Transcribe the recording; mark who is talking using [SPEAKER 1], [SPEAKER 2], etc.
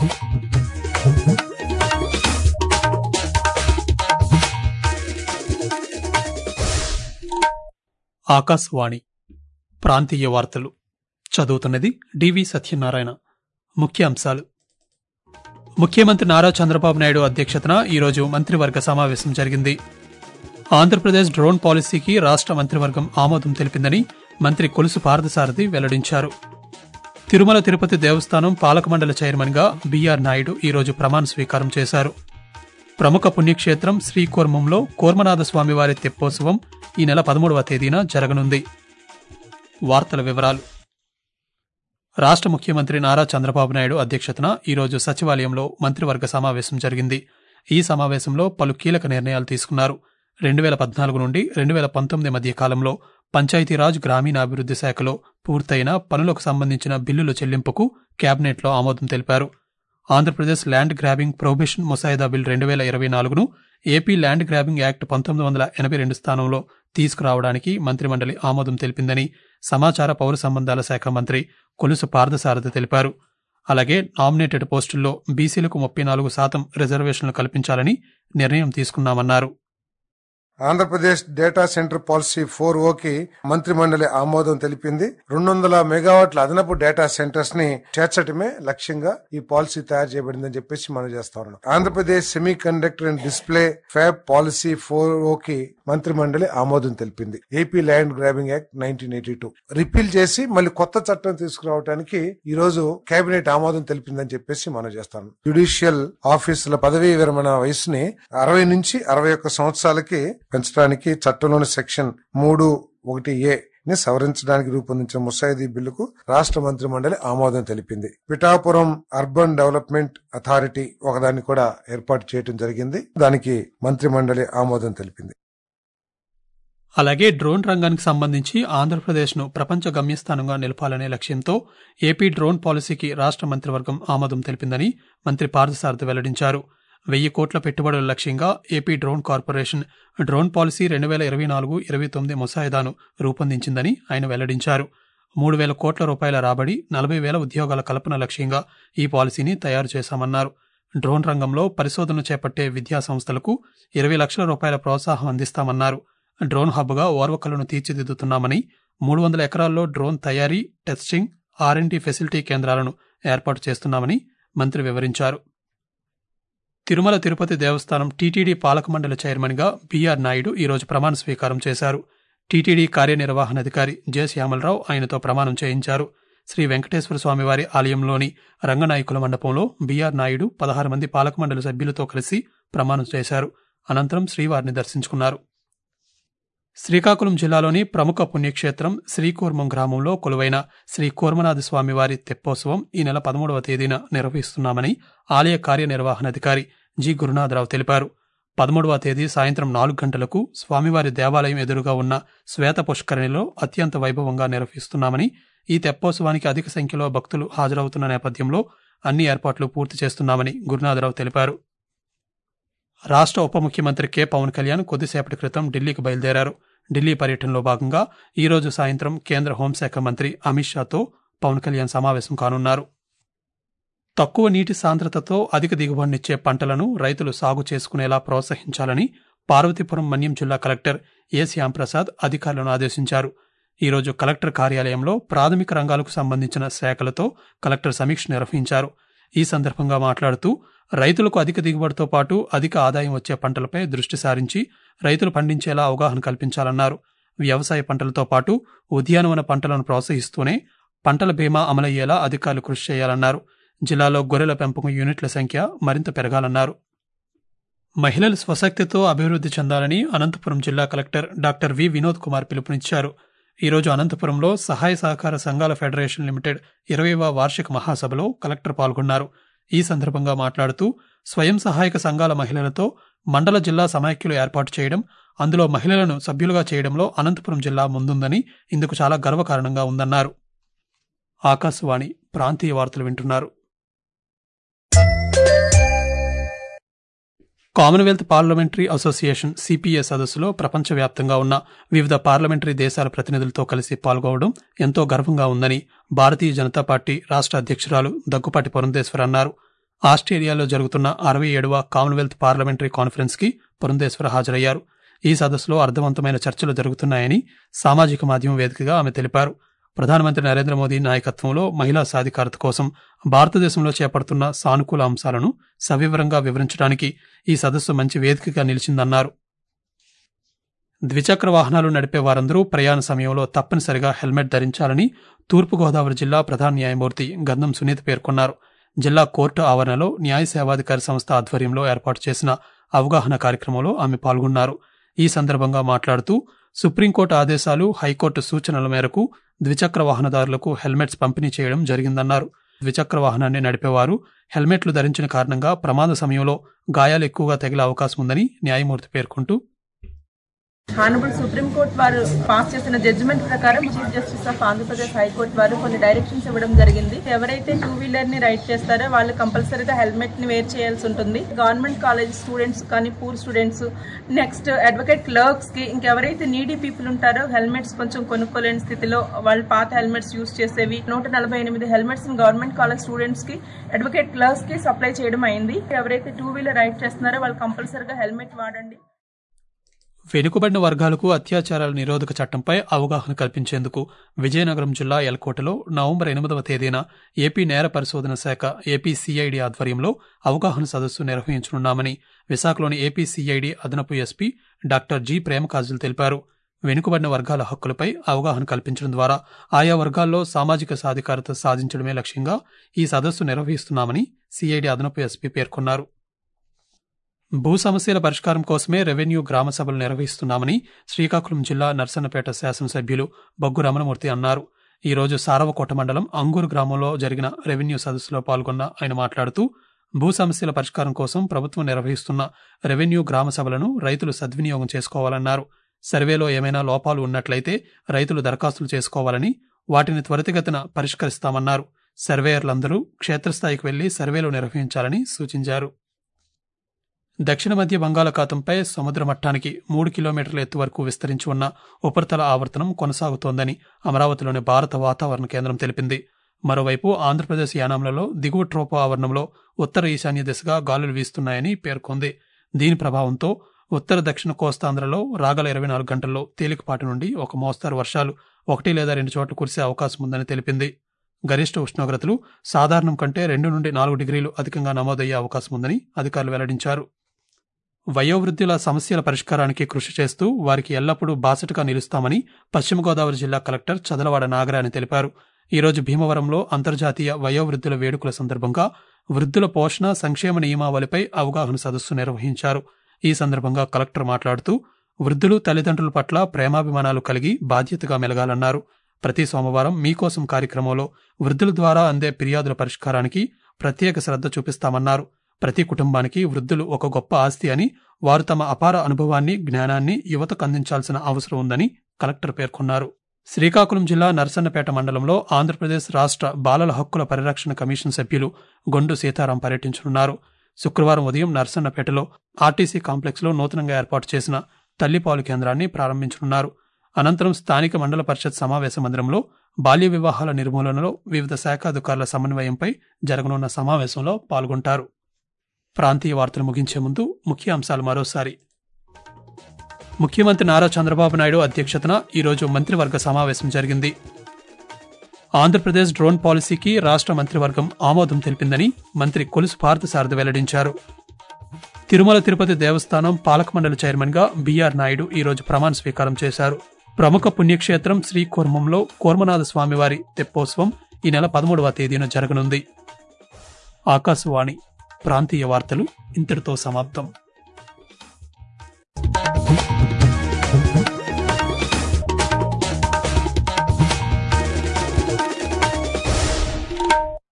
[SPEAKER 1] ఆకాశవాణి ప్రాంతీయ వార్తలు చదువుతున్నది డివి సత్యనారాయణ ముఖ్య అంశాలు ముఖ్యమంత్రి నారా చంద్రబాబు నాయుడు అధ్యక్షతన ఈరోజు మంత్రివర్గ సమావేశం జరిగింది ఆంధ్రప్రదేశ్ డ్రోన్ పాలసీకి రాష్ట్ర మంత్రివర్గం ఆమోదం తెలిపిందని మంత్రి కొలుసు పార్థసారథి వెల్లడించారు తిరుమల తిరుపతి దేవస్థానం పాలక మండలి చైర్మన్ గా బీఆర్ నాయుడు ఈరోజు ప్రమాణ స్వీకారం చేశారు ప్రముఖ పుణ్యక్షేత్రం శ్రీకూర్మంలో కూర్మనాథ స్వామివారి తెప్పోత్సవం ఈ నెల పదమూడవ తేదీన జరగనుంది వార్తల వివరాలు రాష్ట్ర ముఖ్యమంత్రి నారా చంద్రబాబు నాయుడు అధ్యక్షతన ఈరోజు సచివాలయంలో మంత్రివర్గ సమావేశం జరిగింది ఈ సమావేశంలో పలు కీలక నిర్ణయాలు తీసుకున్నారు రెండు వేల పద్నాలుగు నుండి రెండు వేల పంతొమ్మిది మధ్య కాలంలో పంచాయతీరాజ్ గ్రామీణాభివృద్ధి శాఖలో పూర్తయిన పనులకు సంబంధించిన బిల్లుల చెల్లింపుకు కేబినెట్లో ఆమోదం తెలిపారు ఆంధ్రప్రదేశ్ ల్యాండ్ గ్రాబింగ్ ప్రొహిబిషన్ ముసాయిదా బిల్ రెండు వేల ఇరవై నాలుగును ఏపీ ల్యాండ్ గ్రాబింగ్ యాక్ట్ పంతొమ్మిది వందల ఎనభై రెండు స్థానంలో తీసుకురావడానికి మంత్రిమండలి ఆమోదం తెలిపిందని సమాచార పౌర సంబంధాల శాఖ మంత్రి కొలుసు పార్థసారథి తెలిపారు అలాగే నామినేటెడ్ పోస్టుల్లో బీసీలకు ముప్పై నాలుగు శాతం రిజర్వేషన్లు కల్పించాలని నిర్ణయం తీసుకున్నామన్నారు
[SPEAKER 2] Andhra Pradesh data centre policy four ఓకి మంత్రి మండలి ఆమోదం తెలిపింది రెండు వందల మెగావాట్ల అదనపు డేటా సెంటర్స్ ని చేర్చడమే లక్ష్యంగా ఈ పాలసీ తయారు చేయబడిందని చెప్పేసి మనం చేస్తా ఉన్నాం Andhra Pradesh semiconductor and display fab policy four ఓకి మంత్రి మండలి ఆమోదం తెలిపింది AP land grabbing act nineteen eighty two repeal చేసి మళ్ళీ కొత్త చట్టం తీసుకురావడానికి ఈ రోజు కేబినెట్ ఆమోదం తెలిపిందని చెప్పేసి మనం చేస్తాం జ్యుడిషియల్ ఆఫీసుల పదవీ విరమణ వయసుని అరవై నుంచి అరవై ఒక్క సంవత్సరాలకి పెంచడానికి చట్టంలోని సెక్షన్ మూడు ఒకటి ఏ ని సవరించడానికి రూపొందించిన ముసాయిదీ బిల్లుకు రాష్ట్ర మంత్రి మండలి ఆమోదం తెలిపింది పిఠాపురం అర్బన్ డెవలప్మెంట్ అథారిటీ ఒకదాన్ని కూడా ఏర్పాటు చేయడం జరిగింది దానికి మంత్రి మండలి ఆమోదం తెలిపింది
[SPEAKER 1] అలాగే డ్రోన్ రంగానికి సంబంధించి ఆంధ్రప్రదేశ్ను ప్రపంచ గమ్యస్థానంగా నిలపాలనే లక్ష్యంతో ఏపీ డ్రోన్ పాలసీకి రాష్ట్ర మంత్రివర్గం ఆమోదం తెలిపిందని మంత్రి పార్థసారథి వెల్లడించారు వెయ్యి కోట్ల పెట్టుబడుల లక్ష్యంగా AP drone corporation drone policy రెండు వేల ఇరవై నాలుగు ఇరవై తొమ్మిది ముసాయిదాను రూపొందించిందని ఆయన వెల్లడించారు మూడు వేల కోట్ల రూపాయల రాబడి నలభై వేల ఉద్యోగాల కల్పన లక్ష్యంగా ఈ పాలసీని తయారు చేశామన్నారు డ్రోన్ రంగంలో పరిశోధన చేపట్టే విద్యా సంస్థలకు ఇరవై లక్షల రూపాయల ప్రోత్సాహం అందిస్తామన్నారు డ్రోన్ హబ్గా ఓర్వకలను తీర్చిదిద్దుతున్నామని మూడు వందల ఎకరాల్లో డ్రోన్ తయారీ టెస్టింగ్ ఆర్ఎండి ఫెసిలిటీ కేంద్రాలను ఏర్పాటు చేస్తున్నామని మంత్రి వివరించారు తిరుమల తిరుపతి దేవస్థానం టీటీడీ పాలక మండలి చైర్మన్గా బీఆర్ నాయుడు ఈరోజు ప్రమాణ స్వీకారం చేశారు టీటీడీ కార్యనిర్వహణాధికారి జె శ్యామలరావు ఆయనతో ప్రమాణం చేయించారు శ్రీ వెంకటేశ్వర స్వామివారి ఆలయంలోని రంగనాయకుల మండపంలో బీఆర్ నాయుడు పదహారు మంది పాలక మండలి సభ్యులతో కలిసి ప్రమాణం చేశారు అనంతరం శ్రీవారిని దర్శించుకున్నారు శ్రీకాకుళం జిల్లాలోని ప్రముఖ పుణ్యక్షేత్రం శ్రీకూర్మం గ్రామంలో కొలువైన శ్రీ కూర్మనాథ స్వామివారి తెప్పోత్సవం ఈ నెల పదమూడవ తేదీన నిర్వహిస్తున్నామని ఆలయ కార్యనిర్వహణాధికారి జి గురునాథరావు తెలిపారు పదమూడవ తేదీ సాయంత్రం నాలుగు గంటలకు స్వామివారి దేవాలయం ఎదురుగా ఉన్న శ్వేత పుష్కరిణిలో అత్యంత వైభవంగా నిర్వహిస్తున్నామని ఈ తెప్పోత్సవానికి అధిక సంఖ్యలో భక్తులు హాజరవుతున్న నేపథ్యంలో అన్ని ఏర్పాట్లు పూర్తి చేస్తున్నామని గురునాథరావు తెలిపారు రాష్ట్ర ఉప ముఖ్యమంత్రి కె పవన్ కళ్యాణ్ కొద్దిసేపటి క్రితం ఢిల్లీకి బయలుదేరారు ఢిల్లీ పర్యటనలో భాగంగా ఈ రోజు సాయంత్రం కేంద్ర హోంశాఖ మంత్రి అమిత్ షాతో పవన్ కళ్యాణ్ సమావేశం కానున్నారు తక్కువ నీటి సాంద్రతతో అధిక దిగుబడినిచ్చే పంటలను రైతులు సాగు చేసుకునేలా ప్రోత్సహించాలని పార్వతీపురం మన్యం జిల్లా కలెక్టర్ ఏ శ్యాంప్రసాద్ అధికారులను ఆదేశించారు ఈరోజు కలెక్టర్ కార్యాలయంలో ప్రాథమిక రంగాలకు సంబంధించిన శాఖలతో కలెక్టర్ సమీక్ష నిర్వహించారు ఈ సందర్భంగా మాట్లాడుతూ రైతులకు అధిక దిగుబడితో పాటు అధిక ఆదాయం వచ్చే పంటలపై దృష్టి సారించి రైతులు పండించేలా అవగాహన కల్పించాలన్నారు వ్యవసాయ పంటలతో పాటు ఉద్యానవన పంటలను ప్రోత్సహిస్తూనే పంటల బీమా అమలయ్యేలా అధికారులు కృషి చేయాలన్నారు జిల్లాలో గొర్రెల పెంపకం యూనిట్ల సంఖ్య మరింత పెరగాలన్నారు మహిళలు స్వశక్తితో అభివృద్ధి చెందాలని అనంతపురం జిల్లా collector doctor V Vinod Kumar పిలుపునిచ్చారు ఈరోజు అనంతపురంలో సహాయ సహకార సంఘాల ఫెడరేషన్ లిమిటెడ్ ఇరవైవ వార్షిక మహాసభలో కలెక్టర్ పాల్గొన్నారు ఈ సందర్భంగా మాట్లాడుతూ స్వయం సహాయక సంఘాల మహిళలతో మండల జిల్లా సమాఖ్యలు ఏర్పాటు చేయడం అందులో మహిళలను సభ్యులుగా చేయడంలో అనంతపురం జిల్లా ముందుందని ఇందుకు చాలా గర్వకారణంగా ఉందన్నారు ఆకాశవాణి ప్రాంతీయ వార్తలు వింటున్నారు కామన్వెల్త్ పార్లమెంటరీ అసోసియేషన్ సిపిఏ సదస్సులో ప్రపంచవ్యాప్తంగా ఉన్న వివిధ పార్లమెంటరీ దేశాల ప్రతినిధులతో కలిసి పాల్గొనడం ఎంతో గర్వంగా ఉందని భారతీయ జనతా పార్టీ రాష్ట్ర అధ్యక్షురాలు దగ్గుపాటి పురంధేశ్వర్ అన్నారు ఆస్ట్రేలియాలో జరుగుతున్న అరవై ఏడవ కామన్వెల్త్ పార్లమెంటరీ కాన్ఫరెన్స్ కి పురంధేశ్వర హాజరయ్యారు ఈ సదస్సులో అర్థవంతమైన చర్చలు జరుగుతున్నాయని సామాజిక మాధ్యమం వేదికగా ఆమె తెలిపారు ప్రధానమంత్రి నరేంద్ర మోదీ నాయకత్వంలో మహిళా సాధికారత కోసం భారతదేశంలో చేపడుతున్న సానుకూల అంశాలను సవివరంగా వివరించడానికి ఈ సదస్సు మంచి వేదికగా నిలిచిందన్నారు ద్విచక్ర వాహనాలు నడిపే వారందరూ ప్రయాణ సమయంలో తప్పనిసరిగా హెల్మెట్ ధరించాలని తూర్పుగోదావరి జిల్లా ప్రధాన న్యాయమూర్తి గంధం సునీత పేర్కొన్నారు జిల్లా కోర్టు ఆవరణలో న్యాయ సేవాధికారి సంస్థ ఆధ్వర్యంలో ఏర్పాటు చేసిన అవగాహన కార్యక్రమంలో ఆమె పాల్గొన్నారు ఈ సందర్భంగా మాట్లాడుతూ సుప్రీంకోర్టు ఆదేశాలు హైకోర్టు సూచనల మేరకు ద్విచక్ర వాహనదారులకు హెల్మెట్స్ పంపిణీ చేయడం జరిగిందన్నారు ద్విచక్ర వాహనాన్ని నడిపేవారు హెల్మెట్లు ధరించిన కారణంగా ప్రమాద సమయంలో గాయాలు ఎక్కువగా తగిలే అవకాశం ఉందని న్యాయమూర్తి పేర్కొంటూ
[SPEAKER 3] హానబుల్ సుప్రీం కోర్ట్ వారు పాస్ చేసిన జడ్జిమెంట్ ప్రకారం chief justice of Andhra Pradesh high court వారు కొన్ని డైరెక్షన్స్ ఇవ్వడం జరిగింది ఎవరైతే టూ వీలర్ ని రైడ్ చేస్తారో వాళ్ళు కంపల్సరీగా హెల్మెట్ ని వేర్ చేయాల్సి ఉంటుంది గవర్నమెంట్ కాలేజ్ స్టూడెంట్స్ కానీ poor students next advocate clerks కి ఇంకెవరైతే నీడీ పీపుల్ ఉంటారో హెల్మెట్స్ కొంచెం కొనుక్కోలేని స్థితిలో వాళ్ళు పాత హెల్మెట్స్ యూస్ చేసేవి నూట నలభై ఎనిమిది హెల్మెట్స్ గవర్నమెంట్ కాలేజ్ స్టూడెంట్స్ కి అడ్వకేట్ క్లర్క్స్ కి సప్లై చేయడం అయింది ఎవరైతే టూ వీలర్ రైడ్ చేస్తున్నారో వాళ్ళు కంపల్సరీగా హెల్మెట్ వాడండి
[SPEAKER 1] వెనుకబడిన వర్గాలకు అత్యాచారాల నిరోధక చట్టంపై అవగాహన కల్పించేందుకు విజయనగరం జిల్లా ఎల్కోటలో నవంబర్ ఎనిమిదవ తేదీన ఏపీ నేర పరిశోధన శాఖ ఏపీ సిఐడి ఆధ్వర్యంలో అవగాహన సదస్సు నిర్వహించనున్నామని విశాఖలోని ఏపీ సిఐడి అదనపు ఎస్పీ డాక్టర్ జి ప్రేమకాజులు తెలిపారు వెనుకబడిన వర్గాల హక్కులపై అవగాహన కల్పించడం ద్వారా ఆయా వర్గాల్లో సామాజిక సాధికారత సాధించడమే లక్ష్యంగా ఈ సదస్సు నిర్వహిస్తున్నామని సిఐడి అదనపు ఎస్పీ పేర్కొన్నారు భూ సమస్యల పరిష్కారం కోసమే రెవెన్యూ గ్రామ సభలు నిర్వహిస్తున్నామని శ్రీకాకుళం జిల్లా నర్సన్నపేట శాసనసభ్యులు బొగ్గు రమణమూర్తి అన్నారు ఈ రోజు సారవకోట మండలం అంగూరు గ్రామంలో జరిగిన రెవెన్యూ సదస్సులో పాల్గొన్న ఆయన మాట్లాడుతూ భూ సమస్యల పరిష్కారం కోసం ప్రభుత్వం నిర్వహిస్తున్న రెవెన్యూ గ్రామ సభలను రైతులు సద్వినియోగం చేసుకోవాలన్నారు సర్వేలో ఏమైనా లోపాలు ఉన్నట్లయితే రైతులు దరఖాస్తులు చేసుకోవాలని వాటిని త్వరితగతిన పరిష్కరిస్తామన్నారు సర్వేయర్లందరూ క్షేత్రస్థాయికి వెళ్లి సర్వేలు నిర్వహించాలని సూచించారు దక్షిణ మధ్య బంగాళాఖాతంపై సముద్ర మట్టానికి మూడు కిలోమీటర్ల ఎత్తు వరకు విస్తరించి ఉన్న ఉపరితల ఆవర్తనం కొనసాగుతోందని అమరావతిలోని భారత వాతావరణ కేంద్రం తెలిపింది మరోవైపు ఆంధ్రప్రదేశ్ యానాంలలో దిగువ ట్రోపో ఆవరణంలో ఉత్తర ఈశాన్య దిశగా గాలులు వీస్తున్నాయని పేర్కొంది దీని ప్రభావంతో ఉత్తర దక్షిణ కోస్తాంధ్రలో రాగల ఇరవై నాలుగు గంటల్లో తేలికపాటి నుండి ఒక మోస్తారు వర్షాలు ఒకటి లేదా రెండు చోట్ల కురిసే అవకాశం ఉందని తెలిపింది గరిష్ట ఉష్ణోగ్రతలు సాధారణం కంటే రెండు నుండి నాలుగు డిగ్రీలు అధికంగా నమోదయ్యే అవకాశం ఉందని అధికారులు వెల్లడించారు వయోవృద్ధుల సమస్యల పరిష్కారానికి కృషి చేస్తూ వారికి ఎల్లప్పుడూ బాసటగా నిలుస్తామని పశ్చిమ గోదావరి జిల్లా కలెక్టర్ చదలవాడ నాగరాని తెలిపారు ఈరోజు భీమవరంలో అంతర్జాతీయ వయోవృద్ధుల వేడుకల సందర్భంగా వృద్ధుల పోషణ సంక్షేమ నియమావళిపై అవగాహన సదస్సు నిర్వహించారు ఈ సందర్భంగా కలెక్టర్ మాట్లాడుతూ వృద్ధులు తల్లిదండ్రుల పట్ల ప్రేమాభిమానాలు కలిగి బాధ్యతగా మెలగాలన్నారు ప్రతి సోమవారం మీకోసం కార్యక్రమంలో వృద్ధుల ద్వారా అందే ఫిర్యాదుల పరిష్కారానికి ప్రత్యేక శ్రద్ధ చూపిస్తామన్నారు ప్రతి కుటుంబానికి వృద్ధులు ఒక గొప్ప ఆస్తి అని వారు తమ అపార అనుభవాన్ని జ్ఞానాన్ని యువతకు అందించాల్సిన అవసరం ఉందని కలెక్టర్ పేర్కొన్నారు శ్రీకాకుళం జిల్లా నరసన్నపేట మండలంలో ఆంధ్రప్రదేశ్ రాష్ట్ర బాలల హక్కుల పరిరక్షణ కమిషన్ సభ్యులు గొండు సీతారాం పర్యటించనున్నారు శుక్రవారం ఉదయం నరసన్నపేటలో ఆర్టీసీ కాంప్లెక్స్లో నూతనంగా ఏర్పాటు చేసిన తల్లిపాలు కేంద్రాన్ని ప్రారంభించనున్నారు అనంతరం స్థానిక మండల పరిషత్ సమావేశ మందిరంలో బాల్య వివాహాల నిర్మూలనలో వివిధ శాఖాధికారుల సమన్వయంపై జరగనున్న సమావేశంలో పాల్గొంటారు ప్రాంతీయ వార్తలు ముగించే ముందు ముఖ్య అంశాలు మరోసారి ముఖ్యమంత్రి నారా చంద్రబాబు నాయుడు అధ్యక్షతన ఈరోజు మంత్రివర్గ సమావేశం జరిగింది ఆంధ్రప్రదేశ్ డ్రోన్ పాలసీకి రాష్ట్ర మంత్రివర్గం ఆమోదం తెలిపిందని మంత్రి కొలుసు పార్థసారథి వెల్లడించారు తిరుమల తిరుపతి దేవస్థానం పాలక మండలి చైర్మన్ గా బీఆర్ నాయుడు ఈరోజు ప్రమాణ స్వీకారం చేశారు ప్రముఖ పుణ్యక్షేత్రం శ్రీకూర్మంలో కూర్మనాథ స్వామివారి తెప్పోత్సవం ఈ నెల పదమూడవ తేదీన జరగనుంది ఆకాశవాణి ప్రాంతీయ వార్తలు ఇంతటితో సమాప్తం